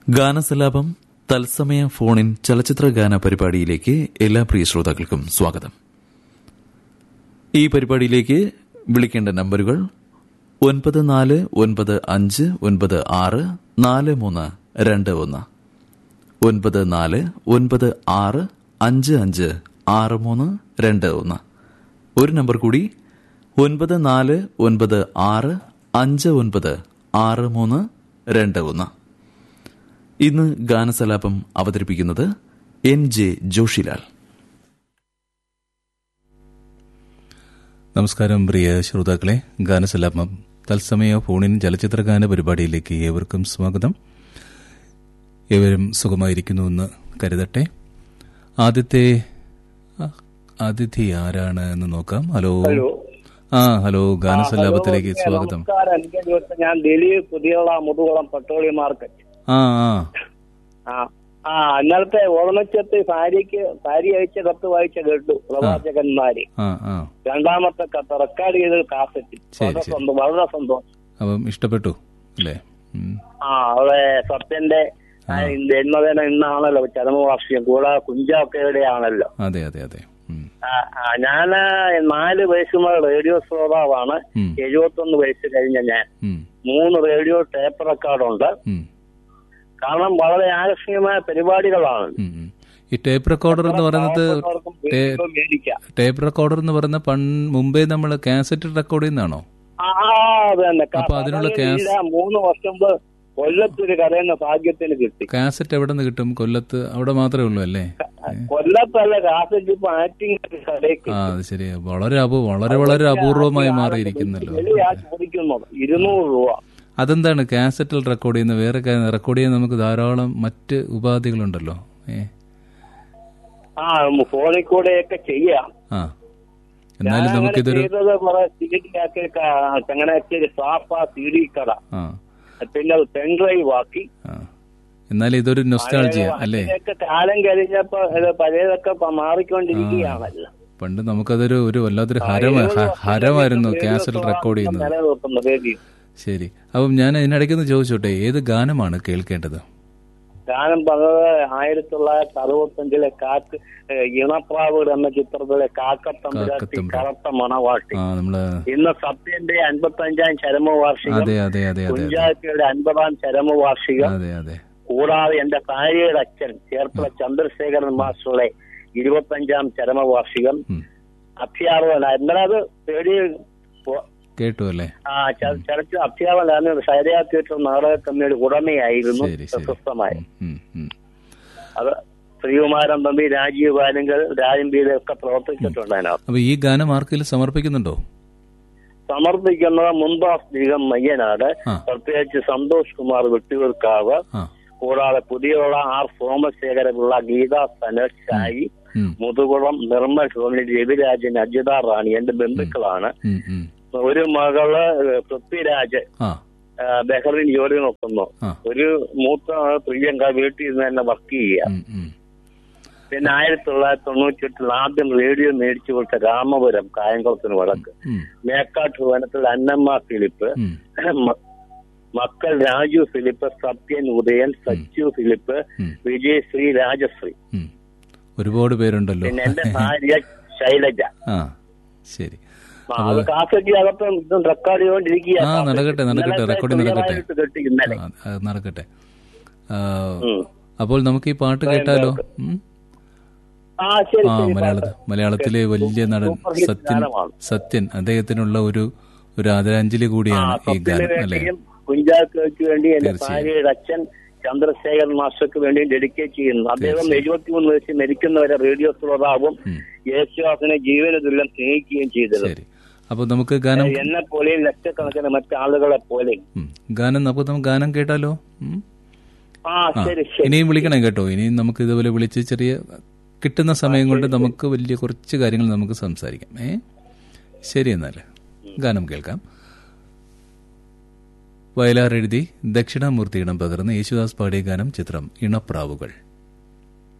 ഗാനസലാപം തത്സമയ ഫോണിൻ ചലച്ചിത്ര ഗാന പരിപാടിയിലേക്ക് എല്ലാ പ്രിയ ശ്രോതാക്കൾക്കും സ്വാഗതം ഈ പരിപാടിയിലേക്ക് വിളിക്കേണ്ട നമ്പറുകൾ ഒൻപത് നാല് ഒൻപത് അഞ്ച് ഒൻപത് ആറ് നാല് മൂന്ന് രണ്ട് ഒന്ന് ഒൻപത് നാല് ഒൻപത് ആറ് അഞ്ച് അഞ്ച് ആറ് മൂന്ന് രണ്ട് ഒന്ന് ഒരു നമ്പർ കൂടി ഒൻപത് നാല് ഒൻപത് ആറ് അഞ്ച് ഒൻപത് ആറ് മൂന്ന് രണ്ട് ഒന്ന് ഇന്ന് ഗാനസലാപം അവതരിപ്പിക്കുന്നത് എൻ ജെ ജോഷിലാൽ നമസ്കാരം പ്രിയ ശ്രോതാക്കളെ ഗാനസലാപം തത്സമയ ഫോണിൻ ചലച്ചിത്ര ഗാന പരിപാടിയിലേക്ക് ഏവർക്കും സ്വാഗതം ഏവരും സുഖമായിരിക്കുന്നുവെന്ന് കരുതട്ടെ ആദ്യത്തെ ആ, അതിഥി ആരാണ് എന്ന് നോക്കാം ഹലോ ഹലോ ആ ഹലോ ഗാനസലാപത്തിലേക്ക് ഹലോ, സ്വാഗതം നമസ്കാരം എനിക്ക് ദിവസം ഞാൻ ദിലീപ് പുതിയുള്ള മുതുകുളം പെട്രോളിയം മാർക്കറ്റ് ആ ആ ആ ആ ഇന്നലത്തെ ഓർമ്മച്ചത്ത് ഭാര്യയ്ക്ക് ഭാര്യ അയച്ച കത്ത് വായിച്ച കേട്ടു പ്രവാചകന്മാര് ആ ആ രണ്ടാമത്തെ കത്ത് റെക്കോർഡ് ചെയ്ത് കാസറ്റ് ശരി, വളരെ ശരി. സന്തോഷം വളരെ സന്തോഷം അപ്പം ഇഷ്ടപ്പെട്ടു അല്ലേ ഉം. ആ അവിടെ സത്യന്റെ ആ, ജന്മദിനം ഇന്നാണല്ലോ ചരമവാർഷികം കൂടാതെ കുഞ്ചാക്കയുടെ ആണല്ലോ അതെ അതെ അതെ ഉം. ആ, ആ, ഞാന് നാല് വയസ്സുമുള്ള റേഡിയോ ശ്രോതാവാണ് ഉം. എഴുപത്തൊന്ന് വയസ്സ് കഴിഞ്ഞ ഞാൻ ഉം. മൂന്ന് റേഡിയോ ടേപ്പ് റെക്കോർഡുണ്ട് ഉം. കാരണം വളരെ ആകർഷണീയമായ പരിപാടികളാണ് ഉം. ഉം. ഈ ടേപ്പ് റെക്കോർഡർ എന്ന് പറയുന്നത് പാവപ്പെട്ടവർക്കും വീട്ടിലും മേടിക്കാം ടേപ്പ് റെക്കോർഡർ എന്ന് പറയുന്ന പൺ മുമ്പേ നമ്മൾ കാസറ്റ് റെക്കോർഡ് ചെയ്യുന്നതാണോ ആ അത് തന്നെ അപ്പൊ അതിനുള്ള കാരണം ക്യാസ്- ഇല്ല, മൂന്ന് വർഷം മുമ്പ് കൊല്ലത്തൊരു കരയുന്ന ഭാഗ്യത്തിന് കിട്ടി കാസറ്റ് എവിടെ നിന്ന് കിട്ടും കൊല്ലത്ത് അവിടെ മാത്രമേ ഉള്ളൂ അല്ലേ കൊല്ലത്തല്ല കാസറ്റ് ഇപ്പൊ ആക്ടിങ് കടയ്ക്ക് ആ അത് ശരി വളരെ അപൂ വളരെ വളരെ അപൂർവമായി മാറിയിരിക്കുന്നല്ലോ വെളിയാ ചോദിക്കുന്നത് ഇരുന്നൂറ് രൂപ അതെന്താണ് കാസറ്റിൽ റെക്കോർഡ് ചെയ്യുന്ന വേറെ റെക്കോർഡ് ചെയ്യാൻ നമുക്ക് ധാരാളം മറ്റ് ഉപാധികളുണ്ടല്ലോ ഏ ആ ഫോണിൽ കൂടെയൊക്കെ ചെയ്യാം ആ എന്നാലും ഞാനങ്ങനെ നമുക്കിതൊരു ചെയ്തത് കുറെ സി ഡി ആക്കി ചങ്ങനാശ്ശേരി സാഫ സി ഡി കട ആ പിന്നെ അത് പെൻഡ്രൈവ് ആക്കി ആ എന്നാലും ഇതൊരു നൊസ്റ്റാൾജിയ അല്ലേ അതിനൊക്കെ കാലം കഴിഞ്ഞപ്പോ ഇത് പഴയതൊക്കെ പ- മാറിക്കൊണ്ടിരിക്കുകയാണല്ലോ പണ്ട് നമുക്കതൊരു ഒരു വല്ലാത്തൊരു ഹരമ ഹ- ഹരമായിരുന്നു കാസറ്റ് റെക്കോർഡ് ചെയ്യുന്നത് നിലനിർത്തുന്ന റേഡിയോ ശരി അപ്പം ഞാൻ ഇതിനിടയ്ക്കൊന്ന് ചോദിച്ചോട്ടെ ഏത് ഗാനമാണ് കേൾക്കേണ്ടത് ഗാനം പറഞ്ഞത് ആയിരത്തി തൊള്ളായിരത്തി അറുപത്തഞ്ചിലെ കാറ്റ് ഏഹ്, ഇണപ്രാവുകൾ എന്ന ചിത്രത്തിലെ കാക്കത്തമ്പുരാട്ടി കാക്കത്തമ്പുരാട്ടി. കറുത്ത മണവാട്ടി ആ നമ്മള് ഇന്ന് സത്യന്റെ അൻപത്തഞ്ചാം ചരമവാർഷികം അതെ അതെ അതെ അതെ അതെ കുഞ്ചാക്കയുടെ അൻപതാം ചരമവാർഷികം അതെ അതെ കൂടാതെ എന്റെ ഭാര്യയുടെ അച്ഛൻ ചേർത്തല ചന്ദ്രശേഖരൻ മാസ്റ്ററുടെ ഇരുപത്തഞ്ചാം ചരമവാർഷികം ഉം. അത്യാർവനായിരുന്നു അത് റേഡിയോ കേട്ടു അല്ലേ ആ ച- ചലച്ചിത്ര അത്യാവനായിരുന്നു ശൈലജ തിയേറ്റർ നാടക കമ്മിയുടെ ഉടമയായിരുന്നു ശരി ശരി പ്രശസ്തമായി ഉം, ഉം. അത് ശ്രീകുമാരൻ തമ്പി രാജീവ് ബാലിങ്കൽ രാജംബിയിലെ ഒക്കെ പ്രവർത്തിച്ചിട്ടുണ്ട് അതിനകത്ത് അപ്പൊ ഈ ഗാനം ആർക്കെങ്കിലും സമർപ്പിക്കുന്നുണ്ടോ സമർപ്പിക്കുന്നത് മുംതാസ് ബീഗം മയ്യനാട് ആ. പ്രത്യേകിച്ച് സന്തോഷ് കുമാർ വെട്ടിയൂർക്കാവ് ആ കൂടാതെ പുതിയുള്ള ആർ സോമശേഖരപിള്ള ഗീത സനോജ് ഷായി ഉം, മുതുകുളം നിർമ്മൽ സ്വാമി രവിരാജൻ അജിത റാണി എന്റെ ബന്ധുക്കളാണ് ഉം, ഉം. ഒരു മകള് പൃഥ്വിരാജ് ആ ആ, ബഹ്റിൻ ജോലി നോക്കുന്നു ആ. ഒരു മൂത്ത ആള് പ്രിയങ്ക വീട്ടിൽ നിന്ന് തന്നെ വർക്ക് ചെയ്യുക ഉം, ഉം. പിന്നെ ആയിരത്തി തൊള്ളായിരത്തി തൊണ്ണൂറ്റി എട്ടിൽ ആദ്യം റേഡിയോ മേടിച്ചു കൊടുത്ത രാമപുരം കായംകുളത്തിന് വടക്ക് ഉം, മേക്കാട്ട് വനത്തിൽ അന്നമ്മ ഫിലിപ്പ് ഉം. മ- മക്കൾ രാജു ഫിലിപ്പ് സത്യൻ ഉദയൻ സച്ചു ഫിലിപ്പ് ഉം. വിജയശ്രീ രാജശ്രീ ഉം. ഒരുപാട് പേരുണ്ടല്ലോ പിന്നെ എന്റെ ഭാര്യ ശൈലജ ആ ശരി ആ, അത് കാസറ്റ് അകത്ത് ഇതും റെക്കോർഡ് ചെയ്തുകൊണ്ടിരിക്കുക ആ, നടക്കട്ടെ, നടക്കട്ടെ, റെക്കോർഡിംഗ് നടക്കട്ടെ. കിട്ടി ഇന്നലെ ആ, അത് നടക്കട്ടെ ആ, ഉം. അപ്പോൾ നമുക്ക് ഈ പാട്ട് കേട്ടാലോ ഉം? ആ ശരി ആ ശരി മലയാള മലയാളത്തിലെ വലിയ നടൻ സൂപ്പർ ഹിറ്റ് സത്യൻ ഗാനമാണ്. സത്യൻ അദ്ദേഹത്തിനുള്ള ഒരു ഒരു ആദരാഞ്ജലി ആ കൂടിയാണ് ഈ സ്വത്തിന് ഗാനം അല്ലേ വേണ്ടിയും കുഞ്ചാക്കോയ്ക്ക് വേണ്ടി എന്റെ തീർച്ചയായും. ഭാര്യയുടെ അച്ഛൻ ചന്ദ്രശേഖരൻ മാസ്റ്റർക്ക് വേണ്ടി ഡെഡിക്കേറ്റ് ചെയ്യുന്നു അദ്ദേഹം തീർച്ചയായും. എഴുപത്തിമൂന്ന് വയസ്സിൽ മരിക്കുന്നവരെ റേഡിയോ ശ്രോതാവും ഉം. യേശുദാസിനെ ജീവന തുല്യം സ്നേഹിക്കുകയും ചെയ്തത് ശരി അപ്പൊ നമുക്ക് ഗാനം എന്നെ പോലെയും ലക്ഷക്കണക്കിന് മറ്റാളുകളെ പോലെയും ഉം. ഗാനം അപ്പൊ നമുക്ക് ഗാനം കേട്ടാലോ ഉം? ആ ആ, ശരി ശരി ഇനിയും വിളിക്കണം കേട്ടോ ഇനിയും നമുക്ക് ഇതുപോലെ വിളിച്ച് ചെറിയ കിട്ടുന്ന സമയം കൊണ്ട് നമുക്ക് വലിയ കുറച്ച് കാര്യങ്ങൾ നമുക്ക് സംസാരിക്കാം ഏ ശരി എന്നാൽ ഗാനം കേൾക്കാം വയലാർ എഴുതി ദക്ഷിണാമൂർത്തി ഇടം പകർന്ന് യേശുദാസ് പാടിയ ഗാനം ചിത്രം ഇണപ്രാവുകൾ